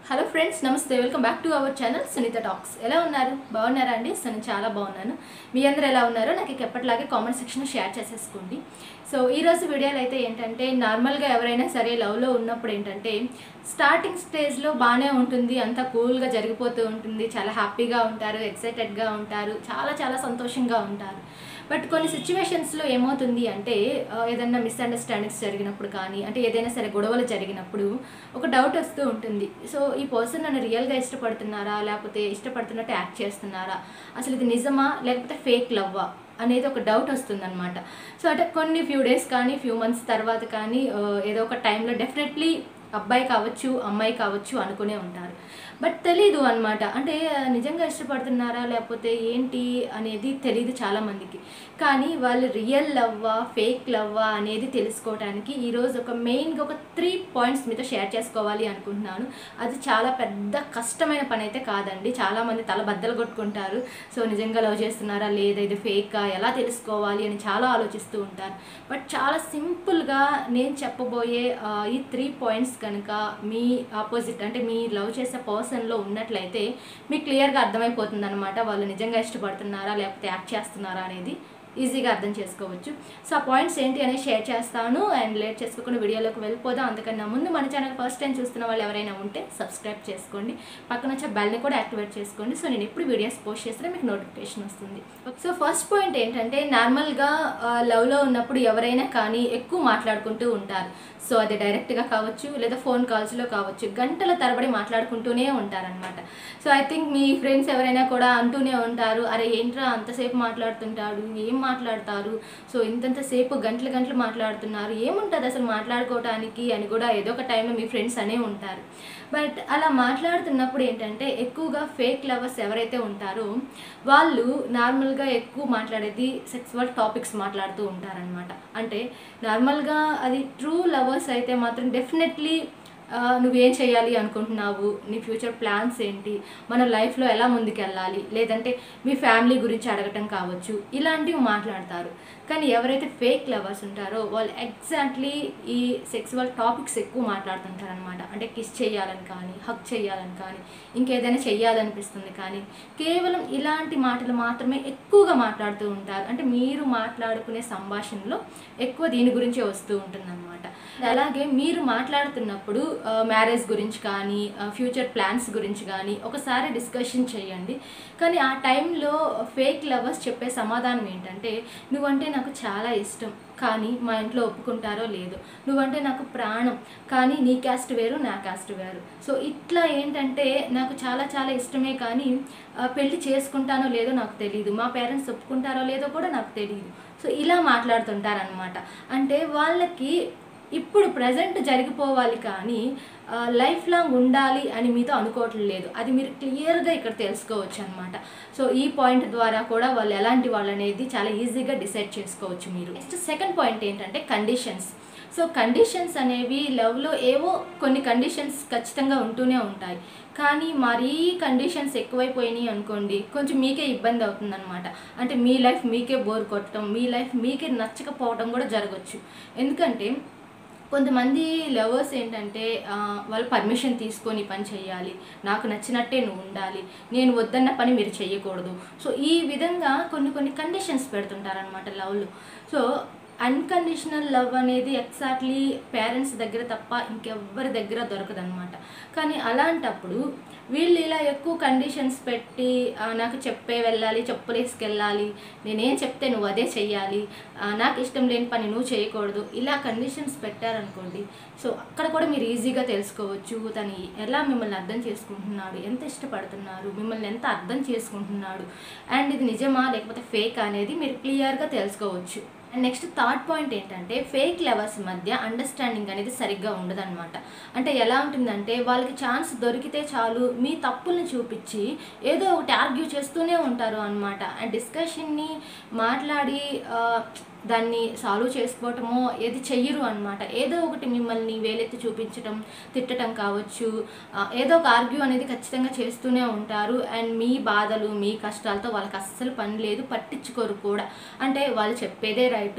hello friends నమస్తే welcome back to our channel Sunitha talks ఎలా ఉన్నారు బాగున్నారా అండి సో నేను చాలా బాగున్నాను మీ అందరూ ఎలా ఉన్నారో నాకు ఇక ఎప్పటిలాగే కామెంట్ సెక్షన్ షేర్ చేసేసుకోండి సో ఈ రోజు వీడియోలో అయితే ఏంటంటే నార్మల్గా ఎవరైనా సరే లవ్లో ఉన్నప్పుడు ఏంటంటే స్టార్టింగ్ స్టేజ్లో బాగానే ఉంటుంది అంతా కూల్గా జరిగిపోతూ ఉంటుంది చాలా హ్యాపీగా ఉంటారు ఎక్సైటెడ్గా ఉంటారు చాలా చాలా సంతోషంగా ఉంటారు బట్ కొన్ని సిచ్యువేషన్స్లో ఏమవుతుంది అంటే ఆ, ఏదైనా మిస్అండర్స్టాండింగ్స్ జరిగినప్పుడు కానీ అంటే ఏదైనా సరే గొడవలు జరిగినప్పుడు ఒక డౌట్ వస్తూ ఉంటుంది సో ఈ పర్సన్ నన్ను రియల్గా ఇష్టపడుతున్నారా లేకపోతే ఇష్టపడుతున్నట్టు యాక్ట్ చేస్తున్నారా అసలు ఇది నిజమా లేకపోతే ఫేక్ లవ్వా అనేది ఒక డౌట్ వస్తుందన్నమాట సో అంటే కొన్ని ఫ్యూ డేస్ కానీ ఫ్యూ మంత్స్ తర్వాత కానీ ఆ, ఏదో ఒక టైంలో డెఫినెట్లీ అబ్బాయి కావచ్చు అమ్మాయి కావచ్చు అనుకునే ఉంటారు బట్ తెలీదు అనమాట అంటే ఆ, నిజంగా ఇష్టపడుతున్నారా లేకపోతే ఏంటి అనేది తెలీదు చాలామందికి కానీ వాళ్ళు రియల్ లవ్వా ఫేక్ లవ్వా అనేది తెలుసుకోవడానికి ఈరోజు ఒక మెయిన్గా ఒక త్రీ పాయింట్స్ మీతో షేర్ చేసుకోవాలి అనుకుంటున్నాను అది చాలా పెద్ద కష్టమైన పని అయితే కాదండి చాలామంది తల బద్దలు కొట్టుకుంటారు సో నిజంగా లవ్ చేస్తున్నారా లేదా ఇది ఫేకా ఎలా తెలుసుకోవాలి అని చాలా ఆలోచిస్తూ ఉంటారు బట్ చాలా సింపుల్గా నేను చెప్పబోయే ఆ, ఈ త్రీ పాయింట్స్ కనుక మీ ఆపోజిట్ అంటే మీ లవ్ చేసే పర్సన్లో ఉన్నట్లయితే మీకు క్లియర్గా అర్థమైపోతుంది అనమాట వాళ్ళు నిజంగా ఇష్టపడుతున్నారా లేకపోతే యాక్ట్ చేస్తున్నారా అనేది ఈజీగా అర్థం చేసుకోవచ్చు సో ఆ పాయింట్స్ ఏంటి అనేది షేర్ చేస్తాను అండ్ లేట్ చేసుకోకుండా వీడియోలోకి వెళ్ళిపోదాం అందుకన్నా ముందు మన ఛానల్ ఫస్ట్ టైం చూస్తున్న వాళ్ళు ఎవరైనా ఉంటే సబ్స్క్రైబ్ చేసుకోండి పక్కన వచ్చే బెల్ని కూడా యాక్టివేట్ చేసుకోండి సో నేను ఎప్పుడు వీడియోస్ పోస్ట్ చేస్తే మీకు నోటిఫికేషన్ వస్తుంది సో ఫస్ట్ పాయింట్ ఏంటంటే నార్మల్గా లవ్లో ఉన్నప్పుడు ఎవరైనా కానీ ఎక్కువ మాట్లాడుకుంటూ ఉంటారు సో అది డైరెక్ట్గా కావచ్చు లేదా ఫోన్ కాల్స్లో కావచ్చు గంటల తరబడి మాట్లాడుకుంటూనే ఉంటారనమాట సో ఐ థింక్ మీ ఫ్రెండ్స్ ఎవరైనా కూడా అంటూనే ఉంటారు అరే ఏంట్రా అంతసేపు మాట్లాడుతుంటాడు ఏం మాట్లాడతారు సో ఇంతంతసేపు గంటలు గంటలు మాట్లాడుతున్నారు ఏముంటుంది అసలు మాట్లాడుకోవటానికి అని కూడా ఏదో ఒక టైంలో మీ ఫ్రెండ్స్ అనే ఉంటారు బట్ అలా మాట్లాడుతున్నప్పుడు ఏంటంటే ఎక్కువగా ఫేక్ లవర్స్ ఎవరైతే ఉంటారో వాళ్ళు నార్మల్గా ఎక్కువ మాట్లాడేది సెక్సువల్ టాపిక్స్ మాట్లాడుతూ ఉంటారనమాట అంటే నార్మల్గా అది ట్రూ లవర్స్ అయితే మాత్రం డెఫినెట్లీ ఆ, నువ్వేం చేయాలి అనుకుంటున్నావు నీ ఫ్యూచర్ ప్లాన్స్ ఏంటి మన లైఫ్లో ఎలా ముందుకెళ్ళాలి లేదంటే మీ ఫ్యామిలీ గురించి అడగటం కావచ్చు ఇలాంటివి మాట్లాడతారు కానీ ఎవరైతే ఫేక్ లవర్స్ ఉంటారో వాళ్ళు ఎగ్జాక్ట్లీ ఈ సెక్సువల్ టాపిక్స్ ఎక్కువ మాట్లాడుతుంటారు అనమాట అంటే కిస్ చేయాలని కానీ హక్ చేయాలని కానీ ఇంకేదైనా చెయ్యాలనిపిస్తుంది కానీ కేవలం ఇలాంటి మాటలు మాత్రమే ఎక్కువగా మాట్లాడుతూ ఉంటారు అంటే మీరు మాట్లాడుకునే సంభాషణలో ఎక్కువ దీని గురించే వస్తూ ఉంటుందన్నమాట అలాగే మీరు మాట్లాడుతున్నప్పుడు మ్యారేజ్ గురించి కానీ ఫ్యూచర్ ప్లాన్స్ గురించి కానీ ఒకసారి డిస్కషన్ చేయండి కానీ ఆ టైంలో ఫేక్ లవర్స్ చెప్పే సమాధానం ఏంటంటే నువ్వంటే నాకు చాలా ఇష్టం కానీ మా ఇంట్లో ఒప్పుకుంటారో లేదో నువ్వంటే నాకు ప్రాణం కానీ నీ క్యాస్ట్ వేరు నా క్యాస్ట్ వేరు సో ఇట్లా ఏంటంటే నాకు చాలా చాలా ఇష్టమే కానీ ఆ, పెళ్లి చేసుకుంటానో లేదో నాకు తెలియదు మా పేరెంట్స్ ఒప్పుకుంటారో లేదో కూడా నాకు తెలియదు సో ఇలా మాట్లాడుతుంటారనమాట అంటే వాళ్ళకి ఇప్పుడు ప్రజెంట్ జరిగిపోవాలి కానీ లైఫ్ లాంగ్ ఉండాలి అని మీతో అనుకోవటం లేదు అది మీరు క్లియర్గా ఇక్కడ తెలుసుకోవచ్చు అనమాట సో ఈ పాయింట్ ద్వారా కూడా వాళ్ళు ఎలాంటి వాళ్ళు అనేది చాలా ఈజీగా డిసైడ్ చేసుకోవచ్చు మీరు నెక్స్ట్ సెకండ్ పాయింట్ ఏంటంటే కండిషన్స్ సో కండిషన్స్ అనేవి లవ్లో ఏవో కొన్ని కండిషన్స్ ఖచ్చితంగా ఉంటూనే ఉంటాయి కానీ మరీ కండిషన్స్ ఎక్కువైపోయినాయి అనుకోండి కొంచెం మీకే ఇబ్బంది అవుతుందన్నమాట అంటే మీ లైఫ్ మీకే బోర్ కొట్టడం మీ లైఫ్ మీకే నచ్చకపోవడం కూడా జరగచ్చు ఎందుకంటే కొంతమంది లవర్స్ ఏంటంటే ఆ, వాళ్ళు పర్మిషన్ తీసుకొని ఈ పని చేయాలి నాకు నచ్చినట్టే నువ్వు ఉండాలి నేను వద్దన్న పని మీరు చేయకూడదు సో ఈ విధంగా కొన్ని కొన్ని కండిషన్స్ పెడుతుంటారనమాట లవ్లో సో అన్కండిషనల్ లవ్ అనేది ఎగ్జాక్ట్లీ పేరెంట్స్ దగ్గర తప్ప ఇంకెవ్వరి దగ్గర దొరకదనమాట కానీ అలాంటప్పుడు వీళ్ళు ఇలా ఎక్కువ కండిషన్స్ పెట్టి ఆ, నాకు చెప్పే వెళ్ళాలి చెప్పులేసుకెళ్ళాలి నేనేం చెప్తే నువ్వు అదే చెయ్యాలి ఆ, నాకు ఇష్టం లేని పని నువ్వు చేయకూడదు ఇలా కండిషన్స్ పెట్టారనుకోండి సో అక్కడ కూడా మీరు ఈజీగా తెలుసుకోవచ్చు తను ఎలా మిమ్మల్ని అర్థం చేసుకుంటున్నాడు ఎంత ఇష్టపడుతున్నారు మిమ్మల్ని ఎంత అర్థం చేసుకుంటున్నాడు అండ్ ఇది నిజమా లేకపోతే ఫేక్ అనేది మీరు క్లియర్గా తెలుసుకోవచ్చు అండ్ నెక్స్ట్ థర్డ్ పాయింట్ ఏంటంటే ఫేక్ లవర్స్ మధ్య అండర్స్టాండింగ్ అనేది సరిగ్గా ఉండదన్నమాట అంటే ఎలా ఉంటుందంటే వాళ్ళకి ఛాన్స్ దొరికితే చాలు మీ తప్పుల్ని చూపించి ఏదో ఒకటి ఆర్గ్యూ చేస్తూనే ఉంటారు అనమాట అండ్ డిస్కషన్ని మాట్లాడి ఆ, దాన్ని సాల్వ్ చేసుకోవటమో ఏది చెయ్యరు అనమాట ఏదో ఒకటి మిమ్మల్ని వేలెత్తి చూపించటం తిట్టడం కావచ్చు ఆ, ఏదో ఒక ఆర్గ్యూ అనేది ఖచ్చితంగా చేస్తూనే ఉంటారు అండ్ మీ బాధలు మీ కష్టాలతో వాళ్ళకి అస్సలు పని లేదు పట్టించుకోరు కూడా అంటే వాళ్ళు చెప్పేదే రైటు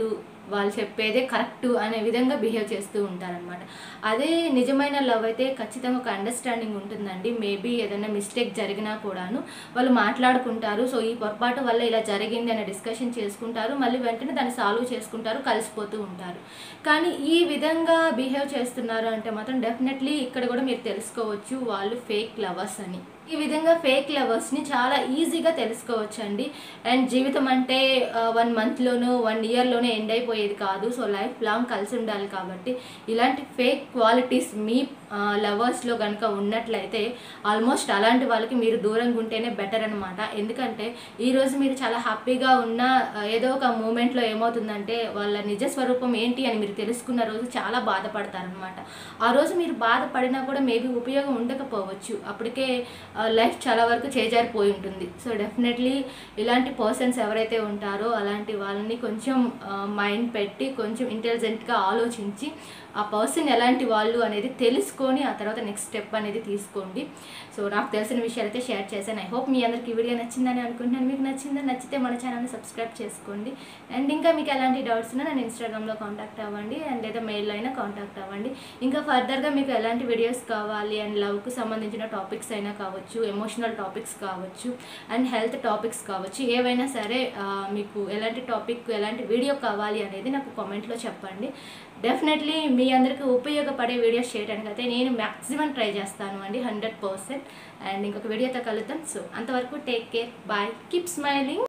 వాళ్ళు చెప్పేదే కరెక్ట్ అనే విధంగా బిహేవ్ చేస్తూ ఉంటారనమాట అదే నిజమైన లవ్ అయితే ఖచ్చితంగా ఒక అండర్స్టాండింగ్ ఉంటుందండి మేబీ ఏదైనా మిస్టేక్ జరిగినా కూడాను వాళ్ళు మాట్లాడుకుంటారు సో ఈ పొరపాటు వల్ల ఇలా జరిగింది అనే డిస్కషన్ చేసుకుంటారు మళ్ళీ వెంటనే దాన్ని సాల్వ్ చేసుకుంటారు కలిసిపోతూ ఉంటారు కానీ ఈ విధంగా బిహేవ్ చేస్తున్నారు అంటే మాత్రం డెఫినెట్లీ ఇక్కడ కూడా మీరు తెలుసుకోవచ్చు వాళ్ళు ఫేక్ లవర్స్ అని ఈ విధంగా ఫేక్ లవర్స్ని చాలా ఈజీగా తెలుసుకోవచ్చు అండి అండ్ జీవితం అంటే వన్ మంత్లోనూ వన్ ఇయర్లోనే ఎండ్ అయిపోయేది కాదు సో లైఫ్ లాంగ్ కలిసి ఉండాలి కాబట్టి ఇలాంటి ఫేక్ క్వాలిటీస్ మీ లవర్స్లో కనుక ఉన్నట్లయితే ఆల్మోస్ట్ అలాంటి వాళ్ళకి మీరు దూరంగా ఉంటేనే బెటర్ అనమాట ఎందుకంటే ఈరోజు మీరు చాలా హ్యాపీగా ఉన్న ఆ, ఏదో ఒక మూమెంట్లో ఏమవుతుందంటే వాళ్ళ నిజ స్వరూపం ఏంటి అని మీరు తెలుసుకున్న రోజు చాలా బాధపడతారనమాట ఆ రోజు మీరు బాధపడినా కూడా మేబీ ఉపయోగం ఉండకపోవచ్చు అప్పటికే లైఫ్ చాలా వరకు చేజారిపోయి ఉంటుంది సో డెఫినెట్లీ ఇలాంటి పర్సన్స్ ఎవరైతే ఉంటారో అలాంటి వాళ్ళని కొంచెం మైండ్ పెట్టి కొంచెం ఇంటెలిజెంట్గా ఆలోచించి ఆ పర్సన్ ఎలాంటి వాళ్ళు అనేది తెలుసుకొని ఆ తర్వాత నెక్స్ట్ స్టెప్ అనేది తీసుకోండి సో నాకు తెలిసిన విషయాలు అయితే షేర్ చేశాను ఐ హోప్ మీ అందరికి ఈ వీడియో నచ్చిందని అనుకుంటున్నాను మీకు నచ్చిందని నచ్చితే మన ఛానల్ని సబ్స్క్రైబ్ చేసుకోండి అండ్ ఇంకా మీకు ఎలాంటి డౌట్స్ ఉన్నా నన్ను ఇన్స్టాగ్రామ్లో కాంటాక్ట్ అవ్వండి అండ్ లేదా మెయిల్లో అయినా కాంటాక్ట్ అవ్వండి ఇంకా ఫర్దర్గా మీకు ఎలాంటి వీడియోస్ కావాలి అండ్ లవ్కు సంబంధించిన టాపిక్స్ అయినా కావచ్చు ఎమోషనల్ టాపిక్స్ కావచ్చు అండ్ హెల్త్ టాపిక్స్ కావచ్చు ఏవైనా సరే ఆ, మీకు ఎలాంటి టాపిక్ ఎలాంటి వీడియో కావాలి అనేది నాకు కామెంట్లో చెప్పండి డెఫినెట్లీ మీ అందరికీ ఉపయోగపడే వీడియోస్ చేయడానికి అయితే నేను మ్యాక్సిమం ట్రై చేస్తాను అండి హండ్రెడ్ పర్సెంట్ అండ్ ఇంకొక వీడియోతో కలుద్దాం సో అంతవరకు take care bye keep smiling